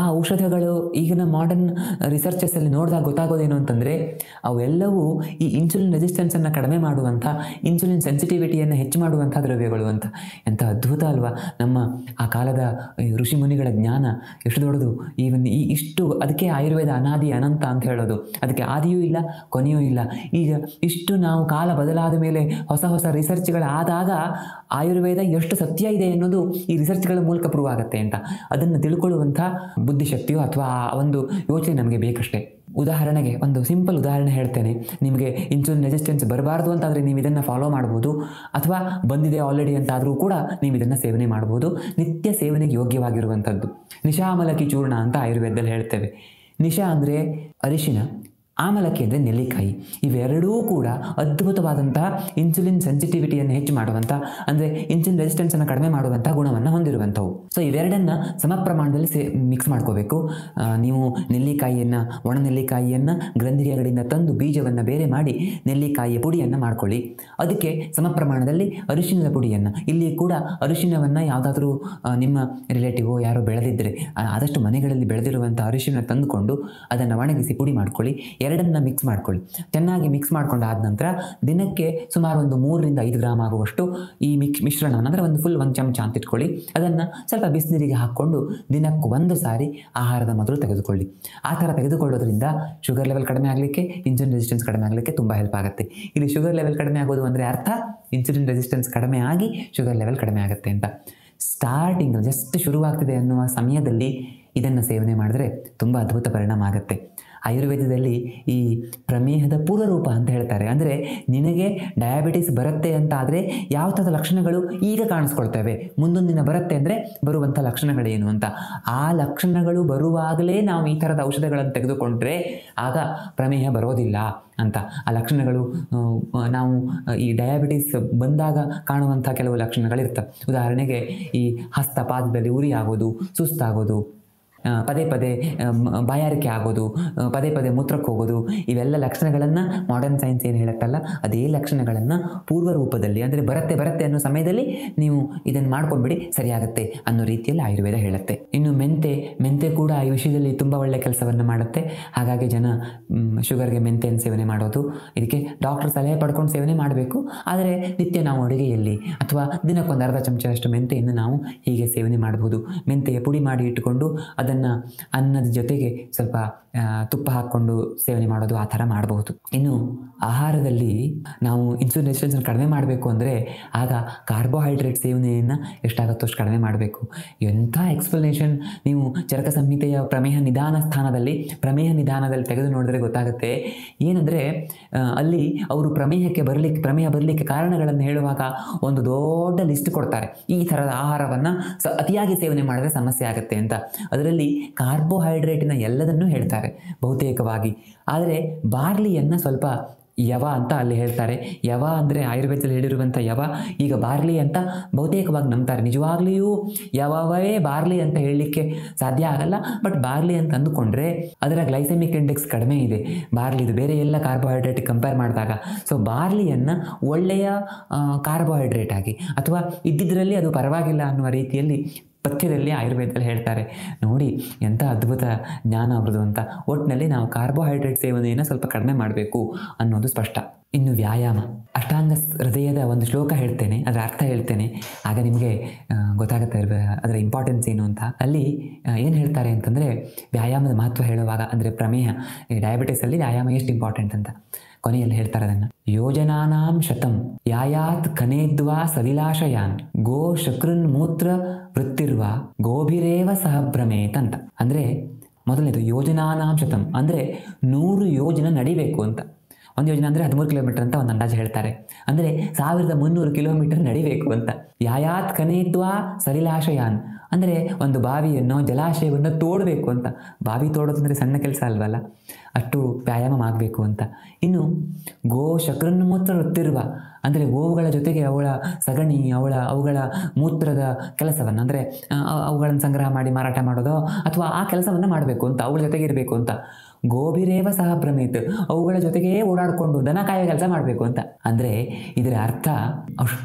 Speaker 1: ಔಷಧಗಳು ಈಗಿನ ಮಾಡರ್ನ್ ರಿಸರ್ಚಸಲ್ಲಿ ನೋಡಿದಾಗ ಗೊತ್ತಾಗೋದೇನು ಅಂತಂದರೆ ಅವೆಲ್ಲವೂ ಈ ಇನ್ಸುಲಿನ್ ರೆಸಿಸ್ಟೆನ್ಸನ್ನು ಕಡಿಮೆ ಮಾಡುವಂಥ ಇನ್ಸುಲಿನ್ ಸೆನ್ಸಿಟಿವಿಟಿಯನ್ನು ಹೆಚ್ಚು ಮಾಡುವಂಥ ದ್ರವ್ಯಗಳು ಅಂತ ಎಂಥ ಅದ್ಭುತ ಅಲ್ವಾ ನಮ್ಮ ಆ ಕಾಲದ ಈ ಋಷಿ ಮುನಿಗಳ ಜ್ಞಾನ ಎಷ್ಟು ದೊಡ್ಡದು ಈವನ್ ಈ ಇಷ್ಟು ಅದಕ್ಕೆ ಆಯುರ್ವೇದ ಅನಾದಿ ಅನಂತ ಅಂತ ಹೇಳೋದು ಅದಕ್ಕೆ ಆದಿಯೂ ಇಲ್ಲ ಕೊನೆಯೂ ಇಲ್ಲ ಈಗ ಇಷ್ಟು ನಾವು ಕಾಲ ಬದಲಾದ ಮೇಲೆ ಹೊಸ ಹೊಸ ರಿಸರ್ಚ್ಗಳಾದಾಗ ಆಯುರ್ವೇದ ಎಷ್ಟು ಸತ್ಯ ಇದೆ ಅನ್ನೋದು ಈ ರಿಸರ್ಚ್ಗಳ ಮೂಲಕ ಪ್ರೂವ್ ಆಗುತ್ತೆ ಅಂತ ಅದನ್ನು ತಿಳ್ಕೊಳ್ಳುವಂಥ ಬುದ್ಧಿಶಕ್ತಿಯೋ ಅಥವಾ ಆ ಒಂದು ಯೋಚನೆ ನಮಗೆ ಬೇಕಷ್ಟೇ ಉದಾಹರಣೆಗೆ ಒಂದು ಸಿಂಪಲ್ ಉದಾಹರಣೆ ಹೇಳ್ತೇನೆ ನಿಮಗೆ ಇನ್ಸುಲಿನ್ ರೆಸಿಸ್ಟೆನ್ಸ್ ಬರಬಾರ್ದು ಅಂತಾದರೆ ನೀವು ಇದನ್ನು ಫಾಲೋ ಮಾಡ್ಬೋದು ಅಥವಾ ಬಂದಿದೆ ಆಲ್ರೆಡಿ ಅಂತಾದರೂ ಕೂಡ ನೀವು ಇದನ್ನು ಸೇವನೆ ಮಾಡ್ಬೋದು ನಿತ್ಯ ಸೇವನೆಗೆ ಯೋಗ್ಯವಾಗಿರುವಂಥದ್ದು ನಿಶಾಮಲಕಿ ಚೂರ್ಣ ಅಂತ ಆಯುರ್ವೇದದಲ್ಲಿ ಹೇಳ್ತೇವೆ ನಿಶಾ ಅಂದರೆ ಅರಿಶಿನ ಆಮಲಕ್ಕಿ ಅಂದರೆ ನೆಲ್ಲಿಕಾಯಿ ಇವೆರಡೂ ಕೂಡ ಅದ್ಭುತವಾದಂತಹ ಇನ್ಸುಲಿನ್ ಸೆನ್ಸಿಟಿವಿಟಿಯನ್ನು ಹೆಚ್ಚು ಮಾಡುವಂಥ ಅಂದರೆ ಇನ್ಸುಲಿನ್ ರೆಸಿಸ್ಟೆನ್ಸನ್ನು ಕಡಿಮೆ ಮಾಡುವಂಥ ಗುಣವನ್ನು ಹೊಂದಿರುವಂಥವು ಸೊ ಇವೆರಡನ್ನು ಸಮ ಪ್ರಮಾಣದಲ್ಲಿ ಸೇ ಮಿಕ್ಸ್ ಮಾಡ್ಕೋಬೇಕು ಆ, ನೀವು ನೆಲ್ಲಿಕಾಯಿಯನ್ನು ಒಣ ನೆಲ್ಲಿಕಾಯಿಯನ್ನು ಗ್ರಂಥಿಗೆಗಳಿಂದ ತಂದು ಬೀಜವನ್ನು ಬೇರೆ ಮಾಡಿ ನೆಲ್ಲಿಕಾಯಿಯ ಪುಡಿಯನ್ನು ಮಾಡ್ಕೊಳ್ಳಿ ಅದಕ್ಕೆ ಸಮ ಪ್ರಮಾಣದಲ್ಲಿ ಅರಿಶಿಣದ ಪುಡಿಯನ್ನು ಇಲ್ಲಿ ಕೂಡ ಅರಿಶಿಣವನ್ನು ಯಾವುದಾದ್ರೂ ಆ, ನಿಮ್ಮ ರಿಲೇಟಿವೋ ಯಾರೋ ಬೆಳೆದಿದ್ದರೆ ಆ, ಆದಷ್ಟು ಮನೆಗಳಲ್ಲಿ ಬೆಳೆದಿರುವಂಥ ಅರಿಶಿಣ ತಂದುಕೊಂಡು ಅದನ್ನು ಒಣಗಿಸಿ ಪುಡಿ ಮಾಡ್ಕೊಳ್ಳಿ ಎರಡನ್ನ ಮಿಕ್ಸ್ ಮಾಡ್ಕೊಳ್ಳಿ ಚೆನ್ನಾಗಿ ಮಿಕ್ಸ್ ಮಾಡ್ಕೊಂಡಾದ ನಂತರ ದಿನಕ್ಕೆ ಸುಮಾರು ಒಂದು ಮೂರರಿಂದ ಐದು ಗ್ರಾಮ್ ಆಗುವಷ್ಟು ಈ ಮಿಕ್ಸ್ ಮಿಶ್ರಣವನ್ನು ಅಂದರೆ ಒಂದು ಫುಲ್ ಒಂದು ಚಮಚ ಅಂತ ಇಟ್ಕೊಳ್ಳಿ ಅದನ್ನು ಸ್ವಲ್ಪ ಬಿಸಿನೀರಿಗೆ ಹಾಕ್ಕೊಂಡು ದಿನಕ್ಕೆ ಒಂದು ಸಾರಿ ಆಹಾರದ ಮೊದಲು ತೆಗೆದುಕೊಳ್ಳಿ ಆ ಥರ ತೆಗೆದುಕೊಳ್ಳೋದ್ರಿಂದ ಶುಗರ್ ಲೆವೆಲ್ ಕಡಿಮೆ ಆಗಲಿಕ್ಕೆ ಇನ್ಸುಲಿನ್ ರೆಸಿಸ್ಟೆನ್ಸ್ ಕಡಿಮೆ ಆಗಲಿಕ್ಕೆ ತುಂಬ ಹೆಲ್ಪ್ ಆಗುತ್ತೆ ಇಲ್ಲಿ ಶುಗರ್ ಲೆವೆಲ್ ಕಡಿಮೆ ಆಗೋದು ಅಂದರೆ ಅರ್ಥ ಇನ್ಸುಲಿನ್ ರೆಸಿಸ್ಟೆನ್ಸ್ ಕಡಿಮೆ ಆಗಿ ಶುಗರ್ ಲೆವೆಲ್ ಕಡಿಮೆ ಆಗುತ್ತೆ ಅಂತ ಸ್ಟಾರ್ಟಿಂಗ್ ಜಸ್ಟ್ ಶುರುವಾಗ್ತಿದೆ ಅನ್ನುವ ಸಮಯದಲ್ಲಿ ಇದನ್ನು ಸೇವನೆ ಮಾಡಿದ್ರೆ ತುಂಬ ಅದ್ಭುತ ಪರಿಣಾಮ ಆಗುತ್ತೆ ಆಯುರ್ವೇದದಲ್ಲಿ ಈ ಪ್ರಮೇಹದ ಪೂರ್ವರೂಪ ಅಂತ ಹೇಳ್ತಾರೆ ಅಂದರೆ ನಿನಗೆ ಡಯಾಬಿಟಿಸ್ ಬರುತ್ತೆ ಅಂತ ಆದರೆ ಯಾವ ಥರದ ಲಕ್ಷಣಗಳು ಈಗ ಕಾಣಿಸ್ಕೊಳ್ತವೆ ಮುಂದೊಂದು ದಿನ ಬರುತ್ತೆ ಅಂದರೆ ಬರುವಂಥ ಲಕ್ಷಣಗಳೇನು ಅಂತ ಆ ಲಕ್ಷಣಗಳು ಬರುವಾಗಲೇ ನಾವು ಈ ಥರದ ಔಷಧಗಳನ್ನು ತೆಗೆದುಕೊಂಡ್ರೆ ಆಗ ಪ್ರಮೇಹ ಬರೋದಿಲ್ಲ ಅಂತ ಆ ಲಕ್ಷಣಗಳು ಆ, ನಾವು ಈ ಡಯಾಬಿಟಿಸ್ ಬಂದಾಗ ಕಾಣುವಂಥ ಕೆಲವು ಲಕ್ಷಣಗಳಿರ್ತವೆ ಉದಾಹರಣೆಗೆ ಈ ಹಸ್ತ ಪಾದದಲ್ಲಿ ಉರಿ ಆಗೋದು ಸುಸ್ತಾಗೋದು ಆ, ಪದೇ ಪದೇ ಆ, ಮ- ಬಾಯಾರಿಕೆ ಆಗೋದು ಆ, ಪದೇ ಪದೇ ಮೂತ್ರಕ್ಕೆ ಹೋಗೋದು ಇವೆಲ್ಲ ಲಕ್ಷಣಗಳನ್ನು ಮಾಡರ್ನ್ ಸೈನ್ಸ್ ಏನು ಹೇಳುತ್ತಲ್ಲ ಅದೇ ಲಕ್ಷಣಗಳನ್ನು ಪೂರ್ವ ರೂಪದಲ್ಲಿ ಅಂದರೆ ಬರುತ್ತೆ ಬರುತ್ತೆ ಅನ್ನೋ ಸಮಯದಲ್ಲಿ ನೀವು ಇದನ್ನು ಮಾಡ್ಕೊಂಡ್ಬಿಡಿ ಸರಿಯಾಗುತ್ತೆ ಅನ್ನೋ ರೀತಿಯಲ್ಲಿ ಆಯುರ್ವೇದ ಹೇಳುತ್ತೆ ಇನ್ನು ಮೆಂತೆ ಮೆಂತೆ ಕೂಡ ಈ ವಿಷಯದಲ್ಲಿ ತುಂಬ ಒಳ್ಳೆಯ ಕೆಲಸವನ್ನು ಮಾಡುತ್ತೆ ಹಾಗಾಗಿ ಜನ ಮ್, ಶುಗರ್ಗೆ ಮೆಂತೆಯನ್ನು ಸೇವನೆ ಮಾಡೋದು ಇದಕ್ಕೆ ಡಾಕ್ಟರ್ ಸಲಹೆ ಪಡ್ಕೊಂಡು ಸೇವನೆ ಮಾಡಬೇಕು ಆದರೆ ನಿತ್ಯ ನಾವು ಅಡುಗೆಯಲ್ಲಿ ಅಥವಾ ದಿನಕ್ಕೊಂದು ಅರ್ಧ ಚಮಚದಷ್ಟು ಮೆಂತೆಯನ್ನು ನಾವು ಹೀಗೆ ಸೇವನೆ ಮಾಡಬಹುದು ಮೆಂತೆಯ ಪುಡಿ ಮಾಡಿ ಇಟ್ಟುಕೊಂಡು ಅದನ್ನು ಅನ್ನದ ಜೊತೆಗೆ ಸ್ವಲ್ಪ ಆ, ತುಪ್ಪ ಹಾಕ್ಕೊಂಡು ಸೇವನೆ ಮಾಡೋದು ಆ ಥರ ಮಾಡಬಹುದು ಇನ್ನು ಆಹಾರದಲ್ಲಿ ನಾವು ಇನ್ಸುಲಿನ್ ರೆಸಿಸ್ಟೆನ್ಸ್ ಕಡಿಮೆ ಮಾಡಬೇಕು ಅಂದರೆ ಆಗ ಕಾರ್ಬೋಹೈಡ್ರೇಟ್ ಸೇವನೆಯನ್ನು ಎಷ್ಟಾಗುತ್ತೋ ಅಷ್ಟು ಕಡಿಮೆ ಮಾಡಬೇಕು ಎಂಥ ಎಕ್ಸ್ಪ್ಲನೇಷನ್ ನೀವು ಚರಕ ಸಂಹಿತೆಯ ಪ್ರಮೇಹ ನಿಧಾನ ಸ್ಥಾನದಲ್ಲಿ ಪ್ರಮೇಹ ನಿಧಾನದಲ್ಲಿ ತೆಗೆದು ನೋಡಿದ್ರೆ ಗೊತ್ತಾಗುತ್ತೆ ಏನಂದರೆ ಅಲ್ಲಿ ಅವರು ಪ್ರಮೇಹಕ್ಕೆ ಬರಲಿಕ್ಕೆ ಪ್ರಮೇಹ ಬರಲಿಕ್ಕೆ ಕಾರಣಗಳನ್ನು ಹೇಳುವಾಗ ಒಂದು ದೊಡ್ಡ ಲಿಸ್ಟ್ ಕೊಡ್ತಾರೆ ಈ ಥರದ ಆಹಾರವನ್ನು ಸ ಅತಿಯಾಗಿ ಸೇವನೆ ಮಾಡಿದ್ರೆ ಸಮಸ್ಯೆ ಆಗುತ್ತೆ ಅಂತ ಅದರಲ್ಲಿ ಕಾರ್ಬೋಹೈಡ್ರೇಟಿನ ಎಲ್ಲದನ್ನೂ ಹೇಳ್ತಾರೆ ಬಹುತೇಕವಾಗಿ ಆದರೆ ಬಾರ್ಲಿಯನ್ನು ಸ್ವಲ್ಪ ಯವ ಅಂತ ಅಲ್ಲಿ ಹೇಳ್ತಾರೆ ಯವ ಅಂದರೆ ಆಯುರ್ವೇದದಲ್ಲಿ ಹೇಳಿರುವಂಥ ಯವ ಈಗ ಬಾರ್ಲಿ ಅಂತ ಬಹುತೇಕವಾಗಿ ನಂಬ್ತಾರೆ ನಿಜವಾಗ್ಲಿಯೂ ಯವವೇ ಬಾರ್ಲಿ ಅಂತ ಹೇಳಲಿಕ್ಕೆ ಸಾಧ್ಯ ಆಗಲ್ಲ ಬಟ್ ಬಾರ್ಲಿ ಅಂತ ಅಂದುಕೊಂಡ್ರೆ ಅದರ ಗ್ಲೈಸೆಮಿಕ್ ಇಂಡೆಕ್ಸ್ ಕಡಿಮೆ ಇದೆ ಬಾರ್ಲಿದು ಬೇರೆ ಎಲ್ಲ ಕಾರ್ಬೋಹೈಡ್ರೇಟ್ ಕಂಪೇರ್ ಮಾಡಿದಾಗ ಸೊ ಬಾರ್ಲಿಯನ್ನು ಒಳ್ಳೆಯ ಕಾರ್ಬೋಹೈಡ್ರೇಟ್ ಆಗಿ ಅಥವಾ ಇದ್ದಿದ್ದರಲ್ಲಿ ಅದು ಪರವಾಗಿಲ್ಲ ಅನ್ನುವ ರೀತಿಯಲ್ಲಿ ಪಥ್ಯದಲ್ಲಿ ಆಯುರ್ವೇದದಲ್ಲಿ ಹೇಳ್ತಾರೆ ನೋಡಿ ಎಂಥ ಅದ್ಭುತ ಜ್ಞಾನ ಅವ್ರದ್ದು ಅಂತ ಒಟ್ಟಿನಲ್ಲಿ ನಾವು ಕಾರ್ಬೋಹೈಡ್ರೇಟ್ ಸೇವನೆಯನ್ನು ಸ್ವಲ್ಪ ಕಡಿಮೆ ಮಾಡಬೇಕು ಅನ್ನೋದು ಸ್ಪಷ್ಟ ಇನ್ನು ವ್ಯಾಯಾಮ ಅಷ್ಟಾಂಗ ಸ್- ಹೃದಯದ ಒಂದು ಶ್ಲೋಕ ಹೇಳ್ತೇನೆ ಅದರ ಅರ್ಥ ಹೇಳ್ತೇನೆ ಆಗ ನಿಮಗೆ ಆ, ಗೊತ್ತಾಗುತ್ತೆ ಅದ್ರ ಅದರ ಇಂಪಾರ್ಟೆನ್ಸ್ ಏನು ಅಂತ ಅಲ್ಲಿ ಏನು ಹೇಳ್ತಾರೆ ಅಂತಂದರೆ ವ್ಯಾಯಾಮದ ಮಹತ್ವ ಹೇಳುವಾಗ ಅಂದರೆ ಪ್ರಮೇಹ ಈ ಡಯಾಬಿಟಿಸಲ್ಲಿ ವ್ಯಾಯಾಮ ಎಷ್ಟು ಇಂಪಾರ್ಟೆಂಟ್ ಅಂತ ಕೊನೆಯಲ್ಲಿ ಹೇಳ್ತಾರೆ ಅದನ್ನು ಯೋಜನಾನಾಂ ಶತಂ ಯಾಯಾತ್ ಕನೇದ್ವಾ ಸಲಿಲಾಶಯಾನ್ ಗೋ ಶಕ್ರನ್ ಮೂತ್ರ ವೃತ್ತಿರ್ವ ಗೋಭಿರೇವ ಸಹ ಭ್ರಮೇತ್ ಅಂತ ಅಂದರೆ ಮೊದಲನೇದು ಯೋಜನಾನಾಂ ಶತಂ ಅಂದರೆ ನೂರು ಯೋಜನೆ ನಡಿಬೇಕು ಅಂತ ಒಂದು ಯೋಜನೆ ಅಂದರೆ ಹದಿಮೂರು ಕಿಲೋಮೀಟರ್ ಅಂತ ಒಂದು ಅಂದಾಜು ಹೇಳ್ತಾರೆ ಅಂದರೆ ಸಾವಿರದ ಮುನ್ನೂರು ಕಿಲೋಮೀಟರ್ ನಡಿಬೇಕು ಅಂತ ಯಾಯಾತ್ ಕನೇದ್ವಾ ಸಲಿಲಾಶಯಾನ್ ಅಂದರೆ ಒಂದು ಬಾವಿಯನ್ನು ಜಲಾಶಯವನ್ನು ತೋಡಬೇಕು ಅಂತ ಬಾವಿ ತೋಡೋದು ಅಂದರೆ ಸಣ್ಣ ಕೆಲಸ ಅಲ್ವಲ್ಲ ಅಷ್ಟು ವ್ಯಾಯಾಮ ಆಗಬೇಕು ಅಂತ ಇನ್ನು ಗೋ ಶಕ್ರನ್ ಮೂತ್ರ ವೃತ್ತಿರುವ ಅಂದರೆ ಗೋವುಗಳ ಜೊತೆಗೆ ಅವಳ ಸಗಣಿ ಅವಳ ಅವುಗಳ ಮೂತ್ರದ ಕೆಲಸವನ್ನು ಅಂದರೆ ಅವುಗಳನ್ನು ಸಂಗ್ರಹ ಮಾಡಿ ಮಾರಾಟ ಮಾಡೋದೋ ಅಥವಾ ಆ ಕೆಲಸವನ್ನು ಮಾಡಬೇಕು ಅಂತ ಅವುಗಳ ಜೊತೆಗೆ ಇರಬೇಕು ಅಂತ ಗೋಭಿರೇವ ಸಹ ಭ್ರಮೇತ್ ಅವುಗಳ ಜೊತೆಗೇ ಓಡಾಡಿಕೊಂಡು ದನ ಕಾಯೋ ಕೆಲಸ ಮಾಡಬೇಕು ಅಂತ ಅಂದರೆ ಇದರ ಅರ್ಥ ಅಷ್ಟು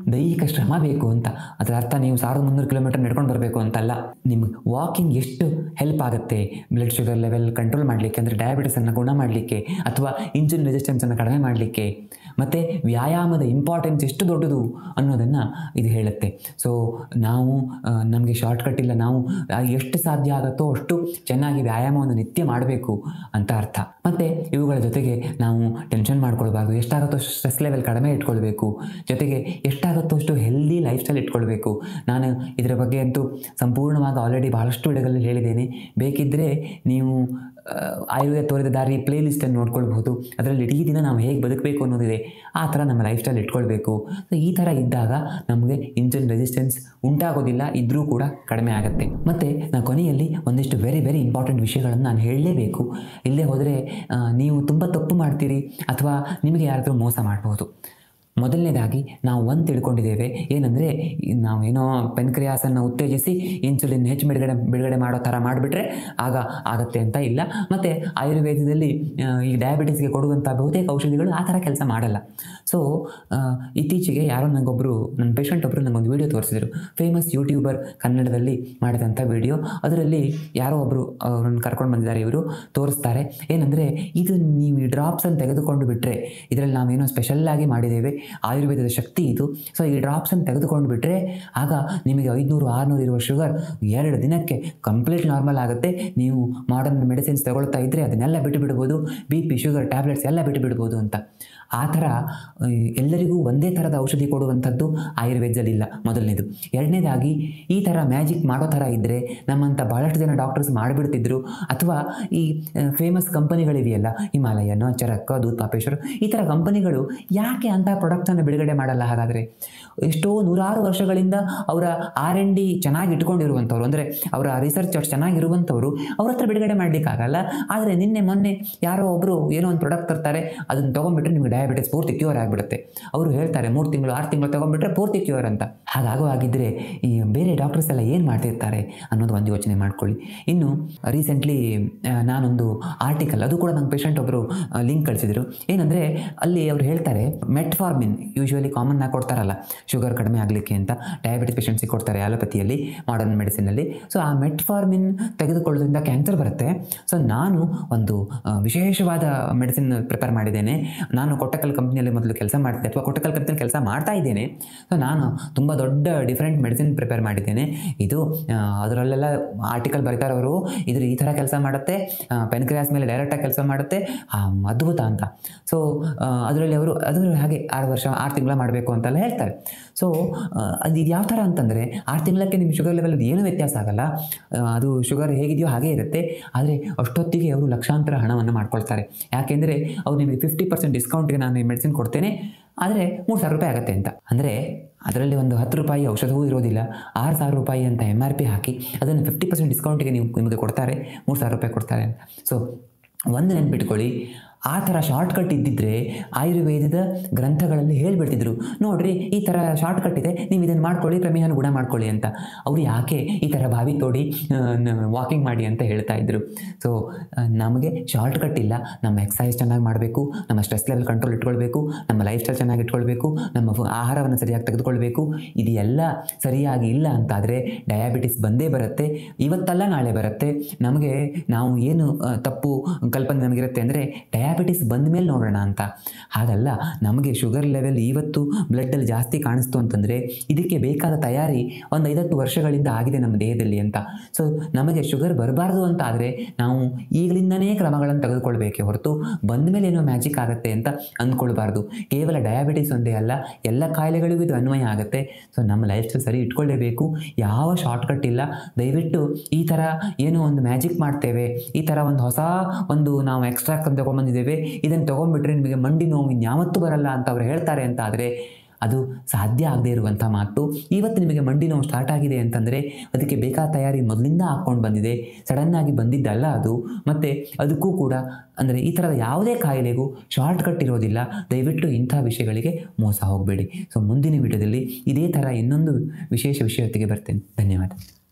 Speaker 1: ದೈಹಿಕ ಶ್ರಮ ಬೇಕು ಅಂತ ಅದರ ಅರ್ಥ ನೀವು ಸಾವಿರದ ಮುನ್ನೂರು ಕಿಲೋಮೀಟರ್ ನಡ್ಕೊಂಡು ಬರಬೇಕು ಅಂತಲ್ಲ ನಿಮ್ಗೆ ವಾಕಿಂಗ್ ಎಷ್ಟು ಹೆಲ್ಪ್ ಆಗುತ್ತೆ ಬ್ಲಡ್ ಶುಗರ್ ಲೆವೆಲ್ ಕಂಟ್ರೋಲ್ ಮಾಡಲಿಕ್ಕೆ ಅಂದರೆ ಡಯಾಬಿಟಿಸನ್ನು ಗುಣ ಮಾಡಲಿಕ್ಕೆ ಅಥವಾ ಇನ್ಸುಲಿನ್ ರೆಸಿಸ್ಟೆನ್ಸನ್ನು ಕಡಿಮೆ ಮಾಡಲಿಕ್ಕೆ ಮತ್ತು ವ್ಯಾಯಾಮದ ಇಂಪಾರ್ಟೆನ್ಸ್ ಎಷ್ಟು ದೊಡ್ಡದು ಅನ್ನೋದನ್ನು ಇದು ಹೇಳುತ್ತೆ ಸೊ ನಾವು ನಮಗೆ ಶಾರ್ಟ್ಕಟ್ ಇಲ್ಲ ನಾವು ಆ, ಎಷ್ಟು ಸಾಧ್ಯ ಆಗುತ್ತೋ ಅಷ್ಟು ಚೆನ್ನಾಗಿ ವ್ಯಾಯಾಮವನ್ನು ನಿತ್ಯ ಮಾಡಬೇಕು ಅಂತ ಅರ್ಥ ಮತ್ತು ಇವುಗಳ ಜೊತೆಗೆ ನಾವು ಟೆನ್ಷನ್ ಮಾಡ್ಕೊಳ್ಬಾರ್ದು ಎಷ್ಟಾಗುತ್ತೋ ಸ್ಟ್ರೆಸ್ ಲೆವೆಲ್ ಕಡಿಮೆ ಇಟ್ಕೊಳ್ಬೇಕು ಜೊತೆಗೆ ಎಷ್ಟಾಗುತ್ತೋ ಅಷ್ಟು ಹೆಲ್ದಿ ಲೈಫ್ ಸ್ಟೈಲ್ ಇಟ್ಕೊಳ್ಬೇಕು ನಾನು ಇದರ ಬಗ್ಗೆ ಅಂತೂ ಸಂಪೂರ್ಣವಾಗಿ ಆಲ್ರೆಡಿ ಬಹಳಷ್ಟು ವಿಡಿಯೋಗಳಲ್ಲಿ ಹೇಳಿದ್ದೇನೆ ಬೇಕಿದ್ದರೆ ನೀವು ಆ, ಆಯುರ್ವೇದ ತೋರಿದ ದಾರಿ ಪ್ಲೇ ಲಿಸ್ಟನ್ನು ನೋಡ್ಕೊಳ್ಬಹುದು ಅದರಲ್ಲಿ ಇಡೀ ದಿನ ನಾವು ಹೇಗೆ ಬದುಕಬೇಕು ಅನ್ನೋದಿದೆ ಆ ಥರ ನಮ್ಮ ಲೈಫ್ ಸ್ಟೈಲ್ ಇಟ್ಕೊಳ್ಬೇಕು ಸೊ ಈ ಥರ ಇದ್ದಾಗ ನಮಗೆ ಇನ್ಸುಲಿನ್ ರೆಸಿಸ್ಟೆನ್ಸ್ ಉಂಟಾಗೋದಿಲ್ಲ ಇದ್ದರೂ ಕೂಡ ಕಡಿಮೆ ಆಗುತ್ತೆ ಮತ್ತು ನಾನು ಕೊನೆಯಲ್ಲಿ ಒಂದಿಷ್ಟು ವೆರಿ ವೆರಿ ಇಂಪಾರ್ಟೆಂಟ್ ವಿಷಯಗಳನ್ನು ನಾನು ಹೇಳಲೇಬೇಕು ಇಲ್ಲೇ ಹೋದರೆ ಆ, ನೀವು ತುಂಬ ತಪ್ಪು ಮಾಡ್ತೀರಿ ಅಥವಾ ನಿಮಗೆ ಯಾರಾದರೂ ಮೋಸ ಮಾಡಬಹುದು ಮೊದಲನೇದಾಗಿ ನಾವು ಒಂದು ತಿಳ್ಕೊಂಡಿದ್ದೇವೆ ಏನಂದರೆ ನಾವೇನೋ ಪೆನ್ಕ್ರಿಯಾಸನ್ನು ಉತ್ತೇಜಿಸಿ ಇನ್ಸುಲಿನ್ ಹೆಚ್ಚು ಬಿಡುಗಡೆ ಬಿಡುಗಡೆ ಮಾಡೋ ಥರ ಮಾಡಿಬಿಟ್ರೆ ಆಗ ಆಗತ್ತೆ ಅಂತ ಇಲ್ಲ ಮತ್ತು ಆಯುರ್ವೇದದಲ್ಲಿ ಆ, ಈ ಡಯಾಬಿಟಿಸ್ಗೆ ಕೊಡುವಂಥ ಬಹುತೇಕ ಔಷಧಿಗಳು ಆ ಥರ ಕೆಲಸ ಮಾಡಲ್ಲ ಸೊ ಇತ್ತೀಚೆಗೆ ಯಾರೋ ನನಗೊಬ್ಬರು ನನ್ನ ಪೇಷಂಟ್ ಒಬ್ಬರು ನನಗೊಂದು ವೀಡಿಯೋ ತೋರಿಸಿದರು ಫೇಮಸ್ ಯೂಟ್ಯೂಬರ್ ಕನ್ನಡದಲ್ಲಿ ಮಾಡಿದಂಥ ವೀಡಿಯೋ ಅದರಲ್ಲಿ ಯಾರೋ ಒಬ್ಬರು ಅವ್ರನ್ನ ಕರ್ಕೊಂಡು ಬಂದಿದ್ದಾರೆ ಇವರು ತೋರಿಸ್ತಾರೆ ಏನಂದರೆ ಇದು ನೀವು ಈ ಡ್ರಾಪ್ಸನ್ನು ತೆಗೆದುಕೊಂಡು ಬಿಟ್ಟರೆ ಇದರಲ್ಲಿ ನಾವೇನೋ ಸ್ಪೆಷಲ್ಲಾಗಿ ಮಾಡಿದ್ದೇವೆ ಆಯುರ್ವೇದದ ಶಕ್ತಿ ಇದು ಸೊ ಈ ಡ್ರಾಪ್ಸನ್ನು ತೆಗೆದುಕೊಂಡು ಬಿಟ್ಟರೆ ಆಗ ನಿಮಗೆ ಐದುನೂರು ಆರುನೂರು ಇರುವ ಶುಗರ್ ಎರಡು ದಿನಕ್ಕೆ ಕಂಪ್ಲೀಟ್ ನಾರ್ಮಲ್ ಆಗುತ್ತೆ ನೀವು ಮಾಡರ್ನ್ ಮೆಡಿಸಿನ್ಸ್ ತಗೊಳ್ತಾ ಇದ್ದರೆ ಅದನ್ನೆಲ್ಲ ಬಿಟ್ಟು ಬಿಡ್ಬೋದು ಬಿ ಪಿ ಶುಗರ್ ಟ್ಯಾಬ್ಲೆಟ್ಸ್ ಎಲ್ಲ ಬಿಟ್ಟು ಬಿಡ್ಬೋದು ಅಂತ ಆ ಥರ ಆ, ಎಲ್ಲರಿಗೂ ಒಂದೇ ಥರದ ಔಷಧಿ ಕೊಡುವಂಥದ್ದು ಆಯುರ್ವೇದದಲ್ಲಿಲ್ಲ ಮೊದಲನೇದು ಎರಡನೇದಾಗಿ ಈ ಥರ ಮ್ಯಾಜಿಕ್ ಮಾಡೋ ಥರ ಇದ್ದರೆ ನಮ್ಮಂಥ ಭಾಳಷ್ಟು ಜನ ಡಾಕ್ಟರ್ಸ್ ಮಾಡಿಬಿಡ್ತಿದ್ರು ಅಥವಾ ಈ ಫೇಮಸ್ ಕಂಪನಿಗಳಿವೆಯಲ್ಲ ಹಿಮಾಲಯನೋ ಚರಕ್ಕ ದೂತ್ ಪಾಪೇಶ್ವರ ಈ ಥರ ಕಂಪನಿಗಳು ಯಾಕೆ ಅಂಥ ಪ್ರಾಡಕ್ಟನ್ನು ಬಿಡುಗಡೆ ಮಾಡಲ್ಲ ಹಾಗಾದರೆ ಎಷ್ಟೋ ನೂರಾರು ವರ್ಷಗಳಿಂದ ಅವರ ಆರ್ ಎನ್ ಡಿ ಚೆನ್ನಾಗಿ ಇಟ್ಕೊಂಡಿರುವಂಥವ್ರು ಅಂದರೆ ಅವರ ರಿಸರ್ಚ್ ಅಷ್ಟು ಚೆನ್ನಾಗಿರುವಂಥವ್ರು ಅವ್ರ ಹತ್ರ ಬಿಡುಗಡೆ ಮಾಡಲಿಕ್ಕಾಗಲ್ಲ ಆದರೆ ನಿನ್ನೆ ಮೊನ್ನೆ ಯಾರೋ ಒಬ್ಬರು ಏನೋ ಒಂದು ಪ್ರಾಡಕ್ಟ್ ತರ್ತಾರೆ ಅದನ್ನು ತೊಗೊಂಡ್ಬಿಟ್ರೆ ನಿಮಗೆ ಡಯಾಬಿಟಿಸ್ ಪೂರ್ತಿ ಕ್ಯೂರ್ ಆಗಿಬಿಡುತ್ತೆ ಅವರು ಹೇಳ್ತಾರೆ ಮೂರು ತಿಂಗಳು ಆರು ತಿಂಗಳು ತೊಗೊಂಡ್ಬಿಟ್ರೆ ಪೂರ್ತಿ ಕ್ಯೂರ್ ಅಂತ ಹಾಗಾಗುವಾಗಿದ್ದರೆ ಈ ಬೇರೆ ಡಾಕ್ಟರ್ಸ್ ಎಲ್ಲ ಏನು ಮಾಡ್ತಿರ್ತಾರೆ ಅನ್ನೋದು ಒಂದು ಯೋಚನೆ ಮಾಡ್ಕೊಳ್ಳಿ ಇನ್ನು ರೀಸೆಂಟ್ಲಿ ನಾನೊಂದು ಆರ್ಟಿಕಲ್ ಅದು ಕೂಡ ನನ್ನ ಪೇಷಂಟ್ ಒಬ್ಬರು ಲಿಂಕ್ ಕಳಿಸಿದರು ಏನಂದರೆ ಅಲ್ಲಿ ಅವರು ಹೇಳ್ತಾರೆ ಮೆಟ್ಫಾರ್ಮಿನ್ ಯೂಶ್ವಲಿ ಕಾಮನ್ ಆಗಿ ಕೊಡ್ತಾರಲ್ಲ ಶುಗರ್ ಕಡಿಮೆ ಆಗಲಿಕ್ಕೆ ಅಂತ ಡಯಾಬಿಟಿಸ್ ಪೇಷಂಟ್ಸಿಗೆ ಕೊಡ್ತಾರೆ ಆಲೋಪತಿಯಲ್ಲಿ ಮಾಡರ್ನ್ ಮೆಡಿಸಿನಲ್ಲಿ ಸೊ ಆ ಮೆಟ್ಫಾರ್ಮಿನ್ ತೆಗೆದುಕೊಳ್ಳೋದ್ರಿಂದ ಕ್ಯಾನ್ಸರ್ ಬರುತ್ತೆ ಸೊ ನಾನು ಒಂದು ಆ, ವಿಶೇಷವಾದ ಮೆಡಿಸಿನ್ ಪ್ರಿಪೇರ್ ಮಾಡಿದ್ದೇನೆ ನಾನು ಕೊಟ್ಟಕಲ್ ಕಂಪ್ನಿಯಲ್ಲಿ ಮೊದಲು ಕೆಲಸ ಮಾಡ್ತಿದ್ದೆ ಅಥವಾ ಕೊಟ್ಟಕಲ್ ಕಂಪ್ನಿಯಲ್ಲಿ ಕೆಲಸ ಮಾಡ್ತಾ ಇದ್ದೇನೆ ಸೊ ನಾನು ತುಂಬ ದೊಡ್ಡ ಡಿಫ್ರೆಂಟ್ ಮೆಡಿಸಿನ್ ಪ್ರಿಪೇರ್ ಮಾಡಿದ್ದೇನೆ ಇದು ಆ, ಅದರಲ್ಲೆಲ್ಲ ಆರ್ಟಿಕಲ್ ಬರೀತಾರವರು ಇದು ಈ ಥರ ಕೆಲಸ ಮಾಡುತ್ತೆ ಪೆನ್ಕ್ರಿಯಾಸ್ ಮೇಲೆ ಡೈರೆಕ್ಟಾಗಿ ಕೆಲಸ ಮಾಡುತ್ತೆ ಆ, ಅದ್ಭುತ ಅಂತ ಸೊ ಅದರಲ್ಲಿ ಅವರು ಅದು ಹಾಗೆ ಆರು ವರ್ಷ ಆರು ತಿಂಗಳ ಮಾಡಬೇಕು ಅಂತೆಲ್ಲ ಹೇಳ್ತಾರೆ ಸೊ ಅದು ಇದು ಯಾವ ಥರ ಅಂತಂದರೆ ಆರು ತಿಂಗಳಕ್ಕೆ ನಿಮ್ಮ ಶುಗರ್ ಲೆವೆಲ್ ಏನೂ ವ್ಯತ್ಯಾಸ ಆಗಲ್ಲ ಆ, ಅದು ಶುಗರ್ ಹೇಗಿದೆಯೋ ಹಾಗೇ ಇರುತ್ತೆ ಆದರೆ ಅಷ್ಟೊತ್ತಿಗೆ ಅವರು ಲಕ್ಷಾಂತರ ಹಣವನ್ನು ಮಾಡ್ಕೊಳ್ತಾರೆ ಯಾಕೆಂದರೆ ಅವ್ರು ನಿಮಗೆ ಫಿಫ್ಟಿ ಪರ್ಸೆಂಟ್ ಡಿಸ್ಕೌಂಟ್ಗೆ ನಾನು ಈ ಮೆಡಿಸಿನ್ ಕೊಡ್ತೇನೆ ಆದರೆ ಮೂರು ಸಾವಿರ ರೂಪಾಯಿ ಆಗುತ್ತೆ ಅಂತ ಅಂದರೆ ಅದರಲ್ಲಿ ಒಂದು ಹತ್ತು ರೂಪಾಯಿ ಔಷಧವೂ ಇರೋದಿಲ್ಲ ಆರು ಸಾವಿರ ರೂಪಾಯಿ ಅಂತ ಎಮ್ ಆರ್ ಪಿ ಹಾಕಿ ಅದನ್ನು ಫಿಫ್ಟಿ ಪರ್ಸೆಂಟ್ ಡಿಸ್ಕೌಂಟಿಗೆ ನೀವು ನಿಮಗೆ ಕೊಡ್ತಾರೆ ಮೂರು ಸಾವಿರ ರೂಪಾಯಿ ಕೊಡ್ತಾರೆ ಅಂತ ಸೊ ಒಂದು ನೆನ್ಪಿಟ್ಕೊಳ್ಳಿ ಆ ಥರ ಶಾರ್ಟ್ಕಟ್ ಇದ್ದಿದ್ದರೆ ಆಯುರ್ವೇದದ ಗ್ರಂಥಗಳಲ್ಲಿ ಹೇಳಿಬಿಡ್ತಿದ್ರು ನೋಡ್ರಿ ಈ ಥರ ಶಾರ್ಟ್ಕಟ್ ಇದೆ ನೀವು ಇದನ್ನು ಮಾಡ್ಕೊಳ್ಳಿ ಪ್ರಮೇಹನ ಗುಣ ಮಾಡ್ಕೊಳ್ಳಿ ಅಂತ ಅವರು ಯಾಕೆ ಈ ಥರ ಬಾವಿ ತೋಡಿ ವಾಕಿಂಗ್ ಮಾಡಿ ಅಂತ ಹೇಳ್ತಾ ಇದ್ರು ಸೊ ನಮಗೆ ಶಾರ್ಟ್ಕಟ್ ಇಲ್ಲ ನಮ್ಮ ಎಕ್ಸಸೈಸ್ ಚೆನ್ನಾಗಿ ಮಾಡಬೇಕು ನಮ್ಮ ಸ್ಟ್ರೆಸ್ ಲೆವೆಲ್ ಕಂಟ್ರೋಲ್ ಇಟ್ಕೊಳ್ಬೇಕು ನಮ್ಮ ಲೈಫ್ ಸ್ಟೈಲ್ ಚೆನ್ನಾಗಿ ಇಟ್ಕೊಳ್ಬೇಕು ನಮ್ಮ ಫು- ಆಹಾರವನ್ನು ಸರಿಯಾಗಿ ತೆಗೆದುಕೊಳ್ಬೇಕು ಇದೆಲ್ಲ ಸರಿಯಾಗಿ ಇಲ್ಲ ಅಂತಾದರೆ ಡಯಾಬಿಟಿಸ್ ಬಂದೇ ಬರುತ್ತೆ ಇವತ್ತಲ್ಲ ನಾಳೆ ಬರುತ್ತೆ ನಮಗೆ ನಾವು ಏನು ಆ, ತಪ್ಪು ಕಲ್ಪನೆ ನಮಗಿರುತ್ತೆ ಅಂದರೆ ಡಯಾಬಿಟಿಸ್ ಬಂದ ಮೇಲೆ ನೋಡೋಣ ಅಂತ ಹಾಗಲ್ಲ ನಮಗೆ ಶುಗರ್ ಲೆವೆಲ್ ಇವತ್ತು ಬ್ಲಡ್ಡಲ್ಲಿ ಜಾಸ್ತಿ ಕಾಣಿಸ್ತು ಅಂತಂದರೆ ಇದಕ್ಕೆ ಬೇಕಾದ ತಯಾರಿ ಒಂದು ಐವತ್ತು ವರ್ಷಗಳಿಂದ ಆಗಿದೆ ನಮ್ಮ ದೇಹದಲ್ಲಿ ಅಂತ ಸೊ ನಮಗೆ ಶುಗರ್ ಬರಬಾರ್ದು ಅಂತ ಆದರೆ ನಾವು ಈಗಲಿಂದನೇ ಕ್ರಮಗಳನ್ನು ತೆಗೆದುಕೊಳ್ಬೇಕೆ ಹೊರತು ಬಂದ ಮೇಲೆ ಏನೋ ಮ್ಯಾಜಿಕ್ ಆಗುತ್ತೆ ಅಂತ ಅಂದ್ಕೊಳ್ಬಾರ್ದು ಕೇವಲ ಡಯಾಬಿಟಿಸ್ ಒಂದೇ ಅಲ್ಲ ಎಲ್ಲ ಕಾಯಿಲೆಗಳಿಗೂ ಇದು ಅನ್ವಯ ಆಗುತ್ತೆ ಸೊ ನಮ್ಮ ಲೈಫ್ ಸ್ಟೈಲ್ ಸರಿ ಇಟ್ಕೊಳ್ಳೇಬೇಕು ಯಾವ ಶಾರ್ಟ್ಕಟ್ ಇಲ್ಲ ದಯವಿಟ್ಟು ಈ ಥರ ಏನೋ ಒಂದು ಮ್ಯಾಜಿಕ್ ಮಾಡ್ತೇವೆ ಈ ಥರ ಒಂದು ಹೊಸ ಒಂದು ನಾವು ಎಕ್ಸ್ಟ್ರಾಕ್ಟ್ ಅಂತ ತೊಗೊಂಬಂದಿದ್ದೇವೆ ಇದನ್ನು ತೊಗೊಂಡ್ಬಿಟ್ರೆ ನಿಮಗೆ ಮಂಡಿ ನೋವು ಇನ್ಯಾವತ್ತೂ ಬರಲ್ಲ ಅಂತ ಅವ್ರು ಹೇಳ್ತಾರೆ ಅಂತ ಆದರೆ ಅದು ಸಾಧ್ಯ ಆಗದೇ ಇರುವಂಥ ಮಾತು ಇವತ್ತು ನಿಮಗೆ ಮಂಡಿ ನೋವು ಸ್ಟಾರ್ಟ್ ಆಗಿದೆ ಅಂತಂದರೆ ಅದಕ್ಕೆ ಬೇಕಾದ ತಯಾರಿ ಮೊದಲಿಂದ ಹಾಕ್ಕೊಂಡು ಬಂದಿದೆ ಸಡನ್ನಾಗಿ ಬಂದಿದ್ದಲ್ಲ ಅದು ಮತ್ತು ಅದಕ್ಕೂ ಕೂಡ ಅಂದರೆ ಈ ಥರದ ಯಾವುದೇ ಕಾಯಿಲೆಗೂ ಶಾರ್ಟ್ಕಟ್ ಇರೋದಿಲ್ಲ ದಯವಿಟ್ಟು ಇಂಥ ವಿಷಯಗಳಿಗೆ ಮೋಸ ಹೋಗಬೇಡಿ ಸೊ ಮುಂದಿನ ವಿಡಿಯೋದಲ್ಲಿ ಇದೇ ಥರ ಇನ್ನೊಂದು ವಿಶೇಷ ವಿಷಯೊತ್ತಿಗೆ ಬರ್ತೇನೆ ಧನ್ಯವಾದ